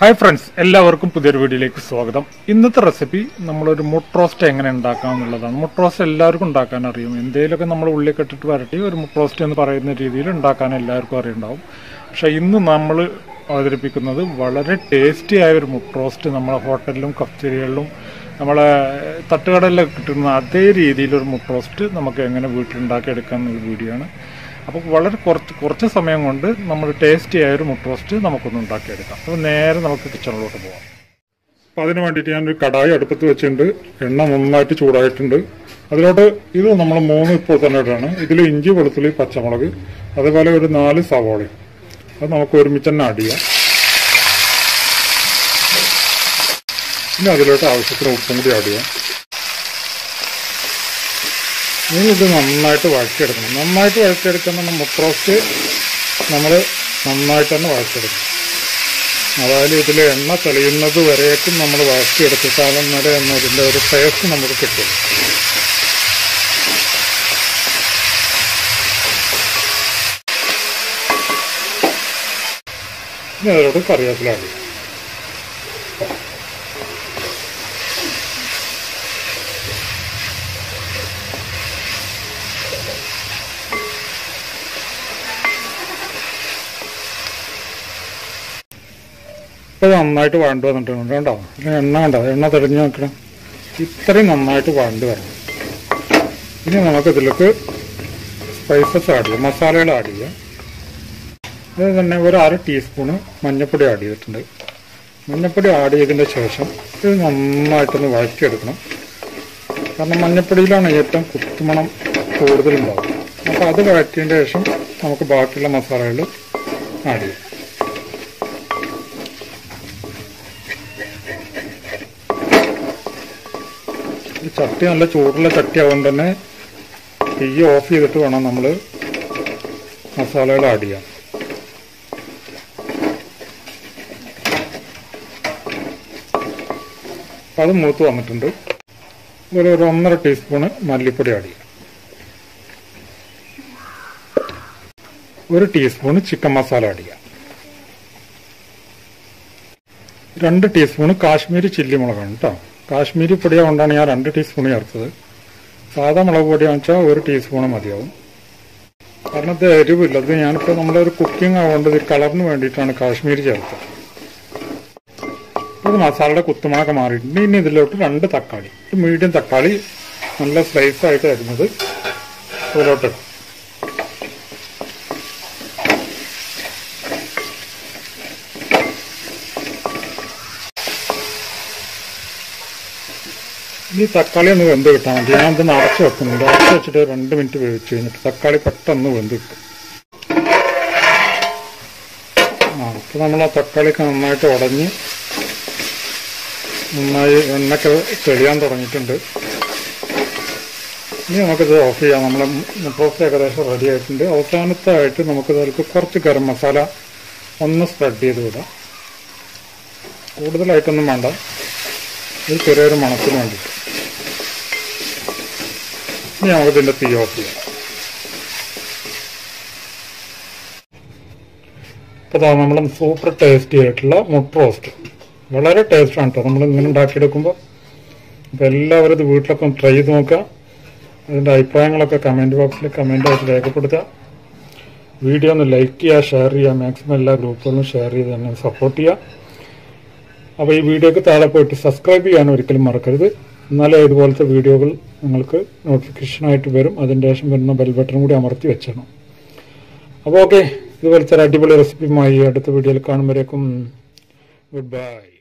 hi friends എല്ലാവർക്കും പുതിയൊരു വീഡിയോയിലേക്ക് സ്വാഗതം ഇന്നത്തെ റെസിപ്പി നമ്മളൊരു മുട്ട റോസ്റ്റ് എങ്ങനെ ഉണ്ടാക്കാം എന്നുള്ളതാണ് മുട്ട റോസ്റ്റ് എല്ലാവർക്കും ഉണ്ടാക്കാൻ അറിയും എന്തെങ്കിലുമൊക്കെ നമ്മൾ ഉള്ളിൽ ഇട്ടിട്ട് വരട്ടി ഒരു മുട്ട റോസ്റ്റ് എന്ന് പറയുന്ന രീതിയിൽ ഉണ്ടാക്കാൻ എല്ലാവർക്കും അറിയുണ്ടാവും പക്ഷെ ഇന്ന് നമ്മൾ അവതരിപ്പിക്കുന്നത് വളരെ ടേസ്റ്റി ആയ ഒരു മുട്ട റോസ്റ്റ് നമ്മളെ ഹോട്ടലിലും കഫ്റ്റീരിയകളിലും നമ്മളെ തട്ടുകടലിലൊക്കെ കിട്ടുന്ന അതേ രീതിയിലൊരു മുട്ട റോസ്റ്റ് നമുക്ക് എങ്ങനെ വീട്ടിലുണ്ടാക്കി എടുക്കാം എന്നുള്ള വീഡിയോ ആണ് അപ്പോൾ വളരെ കുറച്ച് കുറച്ച് സമയം കൊണ്ട് നമ്മൾ ടേസ്റ്റി ആയ ഒരു മുട്ട റോസ്റ്റ് നമുക്കൊന്ന് ഉണ്ടാക്കിയെടുക്കാം അപ്പോൾ നേരെ നമുക്ക് കിച്ചണിലോട്ട് പോകാം അപ്പോൾ അതിന് വേണ്ടിയിട്ട് ഞാനൊരു കടായി അടുപ്പത്ത് വെച്ചിട്ടുണ്ട് എണ്ണ നന്നായിട്ട് ചൂടായിട്ടുണ്ട് അതിലോട്ട് ഇത് നമ്മൾ മൂന്ന് ഇപ്പോൾ തന്നെ ഇടാണ് ഇതിൽ ഇഞ്ചി വെളുത്തുള്ളി പച്ചമുളക് അതേപോലെ ഒരു നാല് സവാളയും അത് നമുക്ക് ഒരുമിച്ച് തന്നെ ആഡ് ചെയ്യാം പിന്നെ അതിലോട്ട് ആവശ്യത്തിന് ഉപ്പും കൂടി ആഡ് ചെയ്യാം ഇനി ഇത് നന്നായിട്ട് വഴറ്റിയെടുക്കണം നന്നായിട്ട് വഴറ്റിയെടുക്കുന്ന മുട്ട റോസ്റ്റ് നമ്മൾ നന്നായിട്ട് തന്നെ വഴറ്റിയെടുക്കണം അതായത് ഇതിൽ എണ്ണ തെളിയുന്നത് വരേക്കും നമ്മൾ വഴറ്റിയെടുത്തിട്ടാലും വരെ എന്നതിൻ്റെ ഒരു ടേസ്റ്റ് നമുക്ക് കിട്ടും ഇനി അതിലോട്ട് കറിവേപ്പിലാണ് ഇപ്പൊ ഇത് നന്നായിട്ട് വഴണ്ട് വന്നിട്ടുണ്ട് കേട്ടോ ഇതിന് എണ്ണ കണ്ടോ എണ്ണ തെളിഞ്ഞ് നോക്കണം ഇത്രയും നന്നായിട്ട് വഴണ്ട് വരണം ഇനി നമുക്ക് ഇതിലേക്ക് സ്പൈസസ് ആഡ് ചെയ്യാം മസാലകൾ ആഡ് ചെയ്യാം അത് തന്നെ ഒരു അര ടീസ്പൂണ് മഞ്ഞൾപ്പൊടി ആഡ് ചെയ്തിട്ടുണ്ട് മഞ്ഞൾപ്പൊടി ആഡ് ചെയ്തതിൻ്റെ ശേഷം ഇത് നന്നായിട്ടൊന്ന് വഴറ്റിയെടുക്കണം കാരണം മഞ്ഞൾപ്പൊടിയിലാണ് ഏറ്റവും കുത്തുമണം കൂടുതലുണ്ടാവും അപ്പോൾ അത് വഴറ്റിയതിൻ്റെ ശേഷം നമുക്ക് ബാക്കിയുള്ള മസാലകൾ ആഡ് ചെയ്യാം ഈ ചട്ടി നല്ല ചൂടുള്ള ചട്ടി ആവുകൊണ്ട് തന്നെ തീ ഓഫ് ചെയ്തിട്ട് വേണം നമ്മൾ മസാലകൾ ആഡ് ചെയ്യാൻ അപ്പം അത് മൂത്ത് വന്നിട്ടുണ്ട് ഒരു ഒരു ഒന്നര ടീസ്പൂണ് മല്ലിപ്പൊടി ആഡ് ചെയ്യാം ഒരു ടീസ്പൂണ് ചിക്കൻ മസാല ആഡ് ചെയ്യാം രണ്ട് ടീസ്പൂണ് കാശ്മീരി ചില്ലി മുളകാണ് കേട്ടോ കാശ്മീരി പൊടിയാകൊണ്ടാണ് ഞാൻ രണ്ട് ടീസ്പൂൺ ചേർത്തത് സാധാ മുളക് പൊടിയാണെന്ന് വെച്ചാൽ ഒരു ടീസ്പൂൺ മതിയാവും കാരണം ഇത് എരിവില്ല ഇത് ഞാനിപ്പോൾ നമ്മളൊരു കുക്കിംഗ് ആവുകൊണ്ട് ഇത് കളറിന് വേണ്ടിയിട്ടാണ് കാശ്മീരി ചേർത്തത് ഇത് മസാലയുടെ കുത്തുമണൊക്കെ മാറിയിട്ടുണ്ട് ഇനി ഇതിലോട്ട് രണ്ട് തക്കാളി ഒരു മീഡിയം തക്കാളി നല്ല സ്ലൈസ് ആയിട്ട് വരുന്നത് ഇതിലോട്ട് ഇടാം ഈ തക്കാളി ഒന്ന് വെന്ത് കിട്ടാൻ വേണ്ടി ഞാൻ ഇത് അടച്ചു വെക്കുന്നുണ്ട് അടച്ചു വെച്ചിട്ട് രണ്ട് മിനിറ്റ് വേവിച്ച് കഴിഞ്ഞിട്ട് തക്കാളി പെട്ടെന്ന് വെന്ത് കിട്ടും ആ അപ്പോൾ നമ്മൾ ആ തക്കാളിയൊക്കെ നന്നായിട്ട് ഉടഞ്ഞ് നന്നായി എണ്ണയൊക്കെ തെളിയാൻ തുടങ്ങിയിട്ടുണ്ട് ഇനി നമുക്കിത് ഓഫ് ചെയ്യാം നമ്മളെ മുട്ടോസ് ഏകദേശം റെഡി ആയിട്ടുണ്ട് അവസാനത്തായിട്ട് നമുക്കിത് അതിലേക്ക് കുറച്ച് ഗരം മസാല ഒന്ന് സ്പ്രെഡ് ചെയ്ത് വിടാം കൂടുതലായിട്ടൊന്നും വേണ്ട ഒരു ചെറിയൊരു മണത്തിന് വേണ്ടിയിട്ട് ഇനി നമുക്കിതിൻ്റെ തീ ഓഫ് ചെയ്യാം അപ്പോൾ നമ്മൾ സൂപ്പർ ടേസ്റ്റി ആയിട്ടുള്ള മുട്ട റോസ്റ്റ് വളരെ ടേസ്റ്റാണ് കേട്ടോ നമ്മൾ ഇങ്ങനെ ഉണ്ടാക്കിയെടുക്കുമ്പോൾ അപ്പോൾ എല്ലാവരും ഇത് വീട്ടിലൊക്കെ ഒന്ന് ട്രൈ ചെയ്ത് നോക്കുക അതിൻ്റെ അഭിപ്രായങ്ങളൊക്കെ കമൻറ്റ് ബോക്സിൽ കമൻ്റ് ആയിട്ട് രേഖപ്പെടുത്തുക വീഡിയോ ഒന്ന് ലൈക്ക് ചെയ്യുക ഷെയർ ചെയ്യുക മാക്സിമം എല്ലാ ഗ്രൂപ്പുകളിലും ഷെയർ ചെയ്ത് തന്നെ സപ്പോർട്ട് ചെയ്യുക അപ്പോൾ ഈ വീഡിയോക്ക് താഴെ പോയിട്ട് സബ്സ്ക്രൈബ് ചെയ്യാൻ ഒരിക്കലും മറക്കരുത് എന്നാലേ ഇതുപോലത്തെ വീഡിയോകൾ നിങ്ങൾക്ക് നോട്ടിഫിക്കേഷനായിട്ട് വരും അതിൻ്റെ ശേഷം വരുന്ന ബെൽ ബട്ടൺ കൂടി അമർത്തി വെച്ചണം അപ്പോൾ ഓക്കെ ഇതുപോലത്തെ ഒരു അടിപൊളി റെസിപ്പിയുമായി അടുത്ത വീഡിയോയിൽ കാണുമ്പോഴേക്കും ഗുഡ് ബൈ